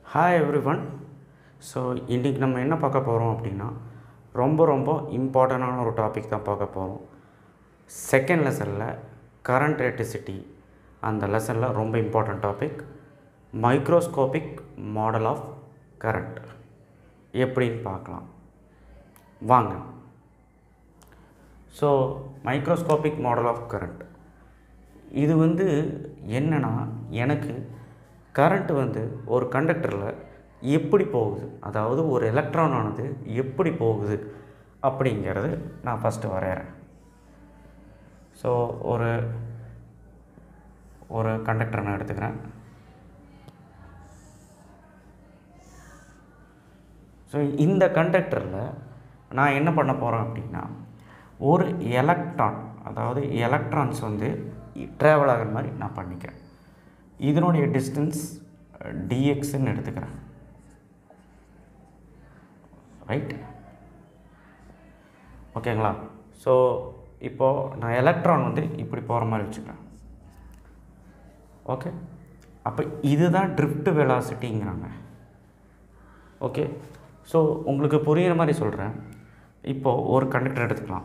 hi every one so இன்றைக்கி நம்ம என்ன பார்க்க போகிறோம் அப்படின்னா ரொம்ப ரொம்ப இம்பார்ட்டண்டான ஒரு டாபிக் தான் பார்க்க போகிறோம் செகண்ட் லெசனில் கரண்ட் எலக்ட்ரிசிட்டி அந்த லெசனில் ரொம்ப important topic microscopic model of current எப்படின்னு பார்க்கலாம் வாங்க so microscopic model of current இது வந்து என்னன்னா எனக்கு கரண்ட் வந்து ஒரு கண்டக்டரில் எப்படி போகுது அதாவது ஒரு எலக்ட்ரான் ஆனது எப்படி போகுது அப்படிங்கிறது நான் ஃபஸ்ட்டு வரைகிறேன் ஸோ ஒரு ஒரு கண்டக்டர் நான் எடுத்துக்கிறேன் ஸோ இந்த கண்டக்டரில் நான் என்ன பண்ண போகிறேன் அப்படின்னா ஒரு எலக்ட்ரான் அதாவது எலக்ட்ரான்ஸ் வந்து ட்ராவல் ஆகிற மாதிரி நான் பண்ணிக்கிறேன் இதனுடைய டிஸ்டன்ஸ் டிஎக்ஸ்ன்னு எடுத்துக்கிறேன் ரைட் ஓகேங்களா ஸோ இப்போது நான் எலக்ட்ரான் வந்து இப்படி போகிற மாதிரி வச்சுக்கிறேன் ஓகே அப்போ இதுதான் ட்ரிஃப்ட் வெலாசிட்டிங்கிறாங்க ஓகே ஸோ உங்களுக்கு புரிகிற மாதிரி சொல்கிறேன் இப்போது ஒரு கண்டக்டர் எடுத்துக்கலாம்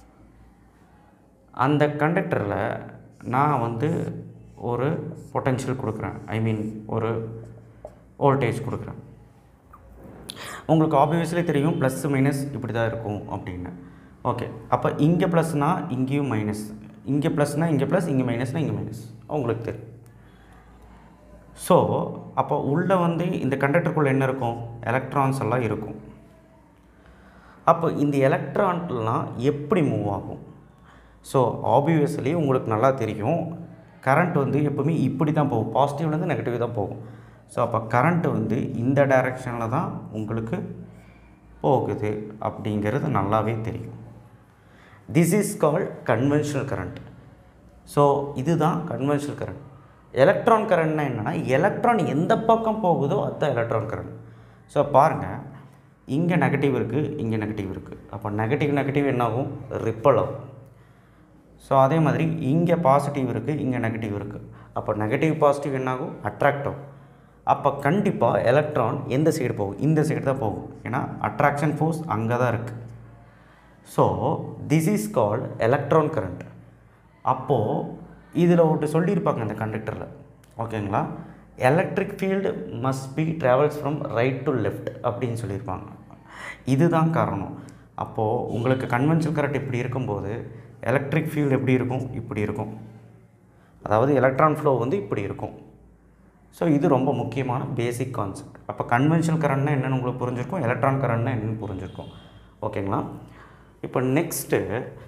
அந்த கண்டக்டரில் நான் வந்து ஒரு பொட்டென்ஷியல் கொடுக்குறேன் ஐ மீன் ஒரு வோல்டேஜ் கொடுக்குறேன் உங்களுக்கு ஆப்வியஸ்லி தெரியும் ப்ளஸ் மைனஸ் இப்படி தான் இருக்கும் அப்படின்னு ஓகே அப்போ இங்கே ப்ளஸ்னால் இங்கேயும் மைனஸ் இங்கே ப்ளஸ்னால் இங்கே ப்ளஸ் இங்கே மைனஸ்னால் இங்கே மைனஸ் உங்களுக்கு தெரியும் ஸோ அப்போ உள்ளே வந்து இந்த கண்டக்டருக்குள்ளே என்ன இருக்கும் எலக்ட்ரான்ஸ் எல்லாம் இருக்கும் அப்போ இந்த எலக்ட்ரான்லாம் எப்படி மூவ் ஆகும் ஸோ ஆப்வியஸ்லி உங்களுக்கு நல்லா தெரியும் கரண்ட் வந்து எப்போவுமே இப்படி தான் போகும் பாசிட்டிவ்லேருந்து நெகட்டிவ் தான் போகும் ஸோ அப்போ கரண்ட் வந்து இந்த டைரெக்ஷனில் தான் உங்களுக்கு போகுது அப்படிங்கிறது நல்லாவே தெரியும் this is called conventional current so இதுதான் கன்வென்ஷனல் கரண்ட் எலக்ட்ரான் கரண்ட்னா என்னென்னா எலக்ட்ரான் எந்த பக்கம் போகுதோ அதுதான் எலக்ட்ரான் கரண்ட் ஸோ பாருங்கள் இங்கே நெகட்டிவ் இருக்குது இங்கே நெகட்டிவ் இருக்குது அப்போ நெகட்டிவ் நெகட்டிவ் என்னாகும் ரிப்பல் ஆகும் ஸோ அதே மாதிரி இங்கே பாசிட்டிவ் இருக்குது இங்கே நெகட்டிவ் இருக்குது அப்போ நெகட்டிவ் பாசிட்டிவ் என்னாகும் அட்ராக்ட் ஆகும் அப்போ கண்டிப்பாக எலக்ட்ரான் எந்த சைடு போகும் இந்த சைடு தான் போகும் ஏன்னா அட்ராக்ஷன் ஃபோர்ஸ் அங்கே தான் இருக்குது so this is called electron current அப்போது இதில் ஒன்று சொல்லியிருப்பாங்க இந்த கண்டக்டரில் ஓகேங்களா electric field must be travels from right to left அப்படின்னு சொல்லியிருப்பாங்க இதுதான் காரணம் அப்போது உங்களுக்கு கன்வென்ஷனல் கரண்ட் இப்படி இருக்கும்போது எலக்ட்ரிக் ஃபீல்டு எப்படி இருக்கும் இப்படி இருக்கும் அதாவது எலக்ட்ரான் ஃப்ளோ வந்து இப்படி இருக்கும் ஸோ இது ரொம்ப முக்கியமான பேசிக் கான்செப்ட் அப்போ கன்வென்ஷனல் கரண்ட்னா என்னென்னு உங்களுக்கு புரிஞ்சிருக்கும் எலக்ட்ரான் கரண்ட்னா என்னென்னு புரிஞ்சிருக்கும் ஓகேங்களா இப்போ நெக்ஸ்ட்டு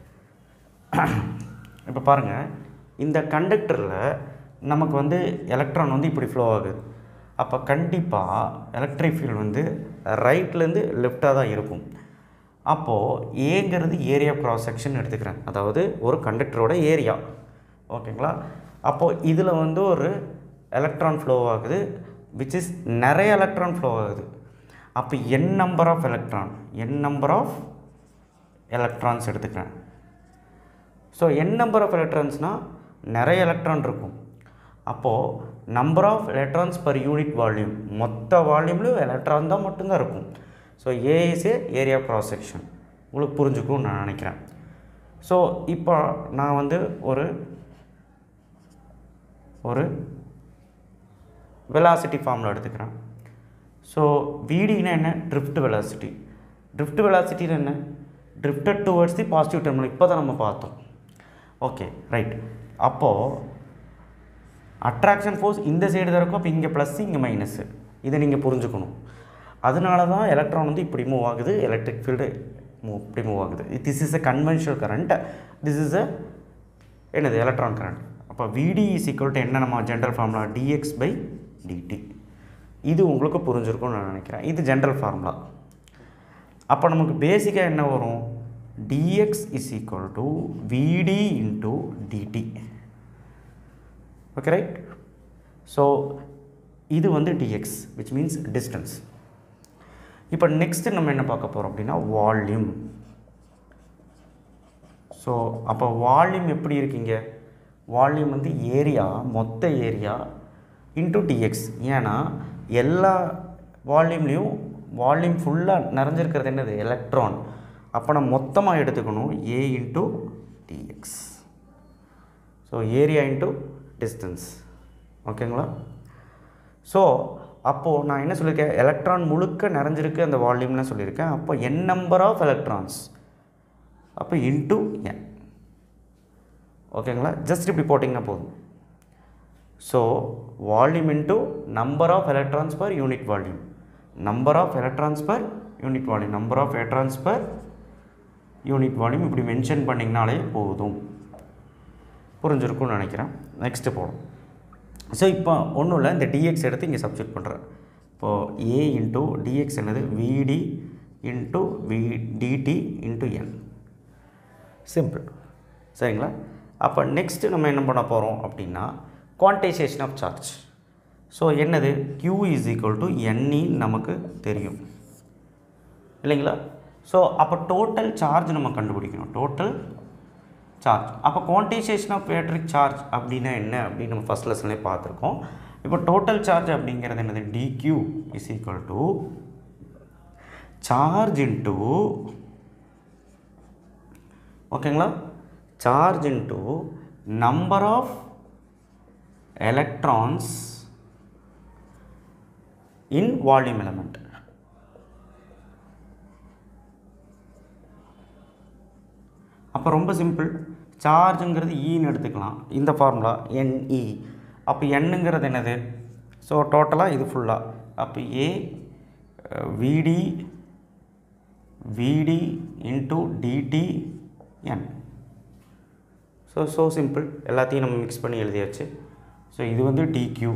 இப்போ பாருங்கள் இந்த கண்டக்டரில் நமக்கு வந்து எலக்ட்ரான் வந்து இப்படி ஃப்ளோ ஆகுது அப்போ கண்டிப்பாக எலக்ட்ரிக் ஃபீல்டு வந்து ரைட்லேருந்து லெஃப்டாக தான் இருக்கும் அப்போது ஏங்கிறது ஏரியா க்ராஸ் செக்ஷன் எடுத்துக்கிறேன் அதாவது ஒரு கண்டக்டரோட ஏரியா ஓகேங்களா அப்போது இதில் வந்து ஒரு எலக்ட்ரான் ஃப்ளோ ஆகுது விச் இஸ் நிறைய எலக்ட்ரான் ஃப்ளோ ஆகுது அப்போ n number of electron n number of electrons எடுத்துக்கிறேன் ஸோ என் நம்பர் ஆஃப் எலக்ட்ரான்ஸ்னால் நிறைய எலக்ட்ரான் இருக்கும் அப்போது number of electrons per unit volume மொத்த வால்யூம்லேயும் எலக்ட்ரான் தான் மட்டும்தான் இருக்கும் so A is A area cross section உங்களுக்கு புரிஞ்சுக்கும்னு நான் நினைக்கிறேன் ஸோ இப்போ நான் வந்து ஒரு ஒரு வெலாசிட்டி ஃபார்மில் எடுத்துக்கிறேன் ஸோ விடினா என்ன ட்ரிஃப்ட் வெலாசிட்டி ட்ரிஃப்ட் வெலாசிட்டியில் என்ன drifted towards the positive terminal இப்போ தான் நம்ம பார்த்தோம் ஓகே ரைட் அப்போது அட்ராக்ஷன் ஃபோர்ஸ் இந்த சைடு தான் இருக்கும் அப்போ இங்கே ப்ளஸ் இங்கே மைனஸ்ஸு இதை நீங்கள் புரிஞ்சுக்கணும் அதனால தான் எலக்ட்ரான் வந்து இப்படி மூவ் ஆகுது எலக்ட்ரிக் ஃபீல்டு மூவ் இப்படி மூவ் ஆகுது this is a conventional current this is a என்னது எலக்ட்ரான் கரண்ட் அப்போ விடி இஸ் ஈக்குவல் டு என்ன நம்ம general formula dx by dt இது உங்களுக்கு புரிஞ்சிருக்கும்னு நான் நினைக்கிறேன் இது ஜென்ரல் ஃபார்முலா அப்போ நமக்கு பேசிக்காக என்ன வரும் dx is equal to vd into dt okay right so இது வந்து டிஎக்ஸ் விச் மீன்ஸ் டிஸ்டன்ஸ் இப்போ நெக்ஸ்ட்டு நம்ம என்ன பார்க்க போகிறோம் அப்படின்னா வால்யூம் ஸோ அப்போ வால்யூம் எப்படி இருக்கீங்க வால்யூம் வந்து ஏரியா மொத்த ஏரியா இன்ட்டு டிஎக்ஸ் ஏன்னா எல்லா வால்யூம்லேயும் வால்யூம் ஃபுல்லாக நிறைஞ்சிருக்கிறது என்னது எலக்ட்ரான் அப்போ நம்ம மொத்தமாக எடுத்துக்கணும் A into dx so area into distance ஓகேங்களா ஸோ அப்போது நான் என்ன சொல்லியிருக்கேன் எலக்ட்ரான் முழுக்க நிறைஞ்சிருக்கு அந்த வால்யூம்னு சொல்லியிருக்கேன் அப்போ என் நம்பர் ஆஃப் எலக்ட்ரான்ஸ் அப்போ இன்ட்டு என் ஓகேங்களா ஜஸ்ட் இப்படி போட்டிங்கன்னா போதும் so volume into number of electrons per unit volume number of electrons per unit volume number of electrons per unit volume இப்படி மென்ஷன் பண்ணிங்கனாலே போதும் புரிஞ்சிருக்கும்னு நினைக்கிறேன் நெக்ஸ்ட்டு போகணும் ஸோ இப்போ ஒன்றும் இல்லை இந்த டிஎக்ஸ் எடுத்து இங்கே சப்ஸ்டியூட் பண்ணுறேன் இப்போது ஏ இன்ட்டு டிஎக்ஸ் என்னது vd into v dt into n simple சரிங்களா அப்போ நெக்ஸ்ட்டு நம்ம என்ன பண்ண போகிறோம் அப்படின்னா குவான்டைசேஷன் ஆஃப் சார்ஜ் ஸோ என்னது q is equal to ne நமக்கு தெரியும் இல்லைங்களா ஸோ அப்போ டோட்டல் சார்ஜ் நம்ம கண்டுபிடிக்கணும் டோட்டல் சார்ஜ் அப்போ குவான்டைசேஷன் ஆஃப் எலக்ட்ரிக் சார்ஜ் அப்படின்னா என்ன அப்படின்னு நம்ம ஃபஸ்ட் லெசன்லேயே பார்த்துருக்கோம் இப்போ டோட்டல் சார்ஜ் அப்படிங்கிறது என்னது dq is equal to charge into ஓகேங்களா charge into number of electrons in volume element அப்போ ரொம்ப சிம்பிள் சார்ஜுங்கிறது ஈன்னு எடுத்துக்கலாம் இந்த ஃபார்முலா என்இ அப்போ என்னங்கிறது என்னது ஸோ டோட்டலாக இது ஃபுல்லாக அப்போ A vd vd into dt n so so simple எல்லாத்தையும் நம்ம மிக்ஸ் பண்ணி எழுதியாச்சு ஸோ இது வந்து டிக்யூ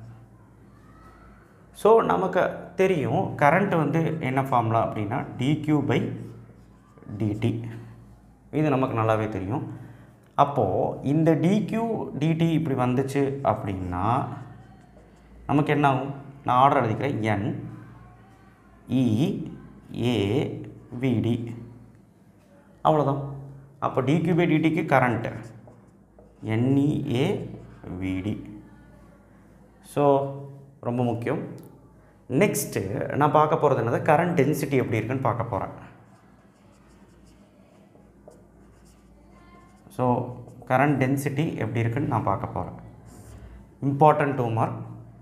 ஸோ நமக்கு தெரியும் கரண்ட் வந்து என்ன ஃபார்முலா அப்படின்னா டிக்யூ பை டிடி இது நமக்கு நல்லாவே தெரியும் அப்போது இந்த டிக்யூ டிடி இப்படி வந்துச்சு அப்படின்னா நமக்கு என்ன ஆகும் நான் ஆர்டர் எழுதிக்கிறேன் என் இ ஏ விடி அவ்வளோதான் அப்போ டிக்யூ பை டிடிக்கு கரண்ட்டு என்இஏ விடி ஸோ ரொம்ப முக்கியம் நெக்ஸ்ட்டு நான் பார்க்க போகிறது என்னது கரண்ட் டென்சிட்டி எப்படி இருக்குன்னு பார்க்க போகிறேன் ஸோ கரண்ட் டென்சிட்டி எப்படி இருக்குன்னு நான் பார்க்க போகிறேன் important two mark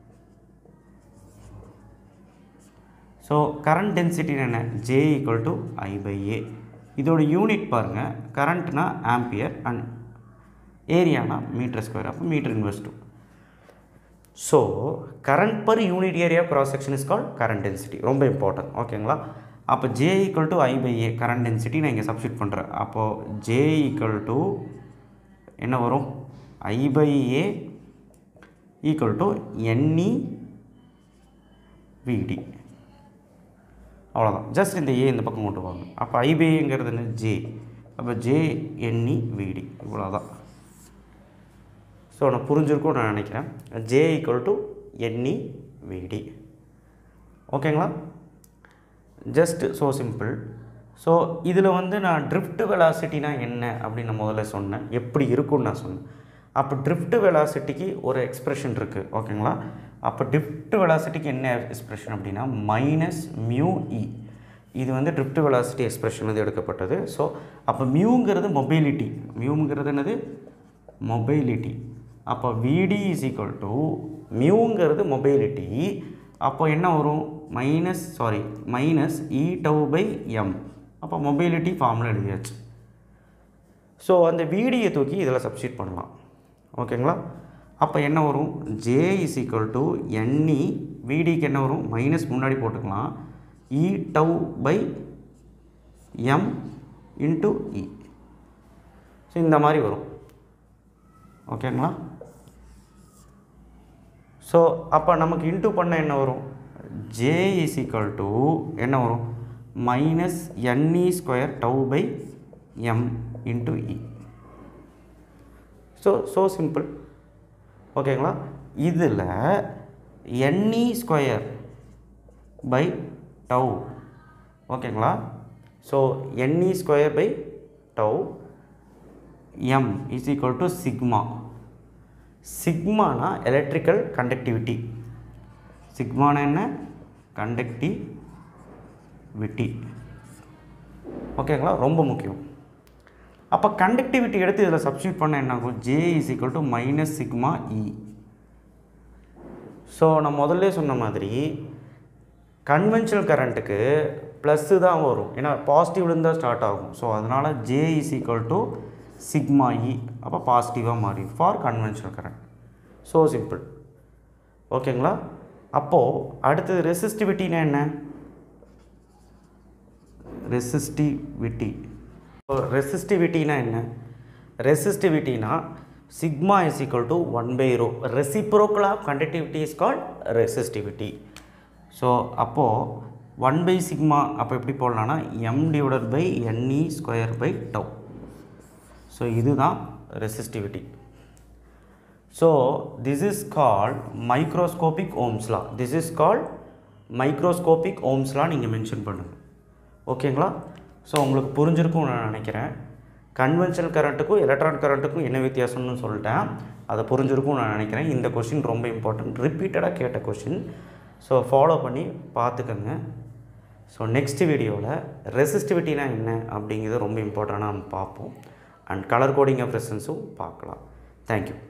so current density என்ன J equal to I by A இதோட யூனிட் பாருங்கள் கரண்ட்னா ஆம்பியர் அண்ட் ஏரியானா மீட்டர் ஸ்கொயர் அப்போ மீட்டர் இன்வெஸ்ட் two so current per unit area cross section is call current density ரொம்ப இம்பார்ட்டன்ட் ஓகேங்களா அப்போ J equal to I by A current density நான் இங்கே சப்ஸ்டியூட் பண்ணுறேன் அப்போது ஜே ஈக்குவல் டு என்ன வரும் I by A equal to ne vd அவ்வளோதான் ஜஸ்ட் இந்த ஏ இந்த பக்கம் கொண்டு வாங்க அப்போ ஐபிஏங்கிறது என்ன ஜே அப்போ ஜே என்இ விடி இவ்வளோதான் ஸோ நான் புரிஞ்சிருக்கும் நான் நினைக்கிறேன் ஜே ஈக்குவல் டு என்இ விடி ஓகேங்களா ஜஸ்ட் ஸோ சிம்பிள் ஸோ இதில் வந்து நான் ட்ரிஃப்ட் வெலாசிட்டினா என்ன அப்படின்னு நான் முதல்ல சொன்னேன் எப்படி இருக்கும்னு நான் சொன்னேன் அப்போ ட்ரிஃப்ட் வெலாசிட்டிக்கு ஒரு எக்ஸ்ப்ரெஷன் இருக்குது ஓகேங்களா அப்போ ட்ரிஃப்ட் வெலாசிட்டிக்கு என்ன எக்ஸ்ப்ரெஷன் அப்படின்னா மைனஸ் மியூ இ இது வந்து ட்ரிஃப்ட் வெலாசிட்டி எக்ஸ்ப்ரெஷன் இது எடுக்கப்பட்டது ஸோ அப்போ மியூங்கிறது மொபைலிட்டி மியூங்கிறது என்னது மொபைலிட்டி அப்போ விடி இஸ் ஈக்குவல் டு மியூங்கிறது மொபைலிட்டி அப்போ என்ன வரும் minus sorry minus e tau by m அப்போ மொபைலிட்டி ஃபார்முலா எழுதியாச்சு ஸோ அந்த விடியை தூக்கி இதில் சப்ஸ்டியூட் பண்ணலாம் ஓகேங்களா அப்போ என்ன வரும் J is equal to ne விடிக்கு என்ன வரும் மைனஸ் முன்னாடி போட்டுக்கலாம் e tau by m into e so இந்த மாதிரி வரும் ஓகேங்களா ஸோ அப்போ நமக்கு இன்ட்டு பண்ண என்ன வரும் ஜே இஸ் ஈக்குவல் டு என்ன வரும் minus ne square tau by m into e so so simple ஓகேங்களா இதில் என்இ ஸ்கொயர் பை டவு ஓகேங்களா so ne square by tau m is equal to sigma சிக்மானா எலக்ட்ரிக்கல் கண்டக்டிவிட்டி சிக்மானா என்ன conductivity ஓகேங்களா ரொம்ப முக்கியம் அப்போ கண்டக்டிவிட்டி எடுத்து இதில் சப்ஸ்டியூட் பண்ண என்ன ஆகும் J is equal to minus sigma e so நான் முதல்ல சொன்ன மாதிரி கன்வென்ஷனல் கரண்ட்டுக்கு ப்ளஸ்ஸு தான் வரும் ஏன்னா பாசிட்டிவ்லேருந்து தான் ஸ்டார்ட் ஆகும் ஸோ அதனால் J is equal to sigma e அப்போ பாசிட்டிவாக மாறி for conventional current so simple ஓகேங்களா அப்போது அடுத்தது ரெசிஸ்டிவிட்டினா என்ன ரெசிஸ்டிவிட்டி ரெசிஸ்டிவிட்டினா என்ன ரெசிஸ்டிவிட்டினா sigma is equal to one by rho reciprocal of conductivity is called resistivity so அப்போது ஒன் பை சிக்மா அப்போ எப்படி போடலான்னா m divided by ne square by tau so இதுதான் resistivity so this is called microscopic Ohm's law this is called microscopic Ohm's law நீங்கள் mention பண்ணுங்கள் ஓகேங்களா so உங்களுக்கு புரிஞ்சிருக்கும் நான் நினைக்கிறேன் கன்வென்ஷனல் கரண்ட்டுக்கும் எலக்ட்ரான் கரண்ட்டுக்கும் என்ன வித்தியாசம்னு சொல்லிட்டேன் அதை புரிஞ்சிருக்கும் நான் நினைக்கிறேன் இந்த கொஷின் ரொம்ப இம்பார்ட்டன்ட் ரிப்பீட்டடாக கேட்ட கொஷின் ஸோ ஃபாலோ பண்ணி பார்த்துக்கோங்க ஸோ நெக்ஸ்ட் வீடியோவில் ரெசிஸ்டிவிட்டினா என்ன அப்படிங்கிறது ரொம்ப இம்பார்ட்டண்ட்டாக நம்ம பார்ப்போம் அண்ட் கலர் கோடிங் ஆஃப் ரெசன்ஸும் பார்க்கலாம் தேங்க்யூ